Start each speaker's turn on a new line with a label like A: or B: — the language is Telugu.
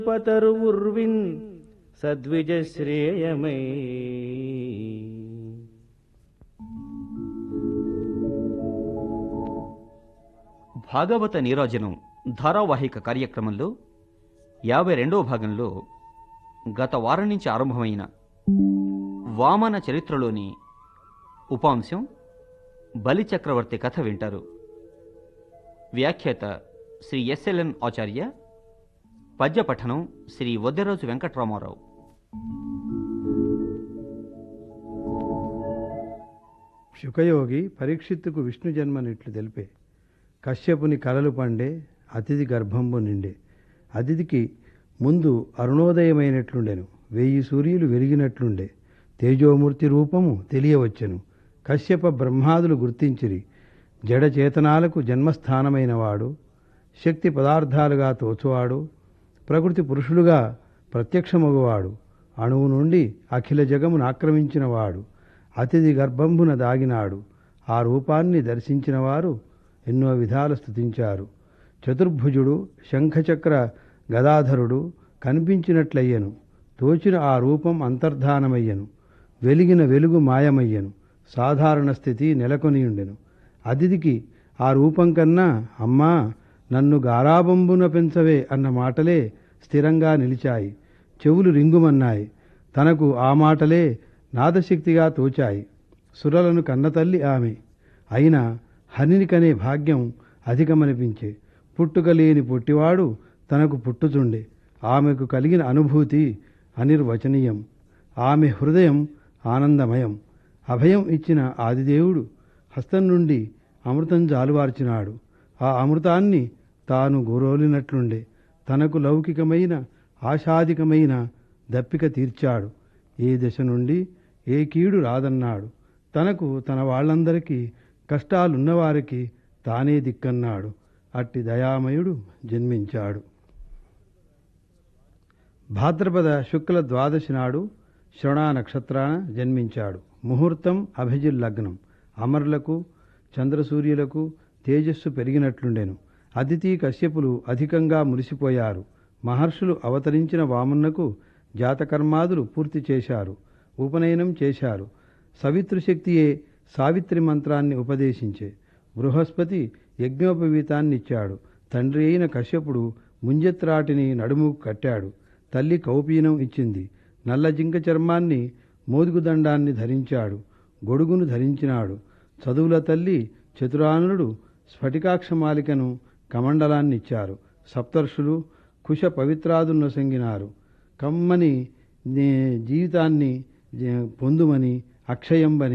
A: పతరు ఉర్విన్ సద్విజశ్రేయమై
B: భాగవత నీరాజనం ధారావాహిక కార్యక్రమంలో యాభై రెండవ భాగంలో గత వారం నుంచి ఆరంభమైన వామన చరిత్రలోని ఉపాంశం బలిచక్రవర్తి కథ వింటారు వ్యాఖ్యాత శ్రీ ఎస్ఎల్ఎన్ ఆచార్య పద్య పఠనం శ్రీ వద్దెరోజు వెంకట్రామారావు
C: శుకయోగి పరీక్షిత్తుకు విష్ణు జన్మనిట్లు తెలిపే కశ్యపుని కలలు పండే అతిథి గర్భంబు నిండే అతిథికి ముందు అరుణోదయమైనట్లుండెను వెయ్యి సూర్యులు వెలిగినట్లుండే తేజోమూర్తి రూపము తెలియవచ్చెను కశ్యప బ్రహ్మాదులు గుర్తించిరి జడ చేతనాలకు జన్మస్థానమైన వాడు శక్తి పదార్థాలుగా తోచువాడు ప్రకృతి పురుషుడుగా ప్రత్యక్షమగువాడు అణువు నుండి అఖిల జగమును ఆక్రమించినవాడు అతిథి గర్భంబున దాగినాడు ఆ రూపాన్ని దర్శించిన వారు ఎన్నో విధాలు స్తుతించారు చతుర్భుజుడు శంఖచక్ర గదాధరుడు కనిపించినట్లయ్యను తోచిన ఆ రూపం అంతర్ధానమయ్యను వెలిగిన వెలుగు మాయమయ్యను సాధారణ స్థితి నెలకొనియుండెను అతిథికి ఆ రూపం కన్నా అమ్మా నన్ను గారాబంబున పెంచవే అన్న మాటలే స్థిరంగా నిలిచాయి చెవులు రింగుమన్నాయి తనకు ఆ మాటలే నాదశక్తిగా తోచాయి సురలను కన్నతల్లి ఆమె అయినా హరిని కనే భాగ్యం అధికమనిపించే పుట్టుక లేని పుట్టివాడు తనకు పుట్టుచుండే ఆమెకు కలిగిన అనుభూతి అనిర్వచనీయం ఆమె హృదయం ఆనందమయం అభయం ఇచ్చిన ఆదిదేవుడు హస్తం నుండి అమృతం జాలువార్చినాడు ఆ అమృతాన్ని తాను గురోలినట్లుండే తనకు లౌకికమైన ఆశాధికమైన దప్పిక తీర్చాడు ఏ దశ నుండి ఏ కీడు రాదన్నాడు తనకు తన వాళ్ళందరికీ కష్టాలున్నవారికి తానే దిక్కన్నాడు అట్టి దయామయుడు జన్మించాడు భాద్రపద శుక్ల ద్వాదశి నాడు శ్రవణ నక్షత్రాన జన్మించాడు ముహూర్తం అభిజిల్ లగ్నం అమరులకు చంద్రసూర్యులకు తేజస్సు పెరిగినట్లుండెను అదితి కశ్యపులు అధికంగా మురిసిపోయారు మహర్షులు అవతరించిన వామన్నకు జాతకర్మాదులు పూర్తి చేశారు ఉపనయనం చేశారు సవితృశక్తియే సావిత్రి మంత్రాన్ని ఉపదేశించే బృహస్పతి యజ్ఞోపవీతాన్నిచ్చాడు తండ్రి అయిన కశ్యపుడు ముంజత్రాటిని నడుము కట్టాడు తల్లి కౌపీనం ఇచ్చింది నల్ల జింక చర్మాన్ని మోదుగుదండాన్ని ధరించాడు గొడుగును ధరించినాడు చదువుల తల్లి చతురానుడు స్ఫటికాక్షమాలికను కమండలాన్నిచ్చారు సప్తర్షులు కుశ పవిత్రాదులను సంగినారు కమ్మని నే- జీవితాన్ని జ- పొందుమని అక్షయంబని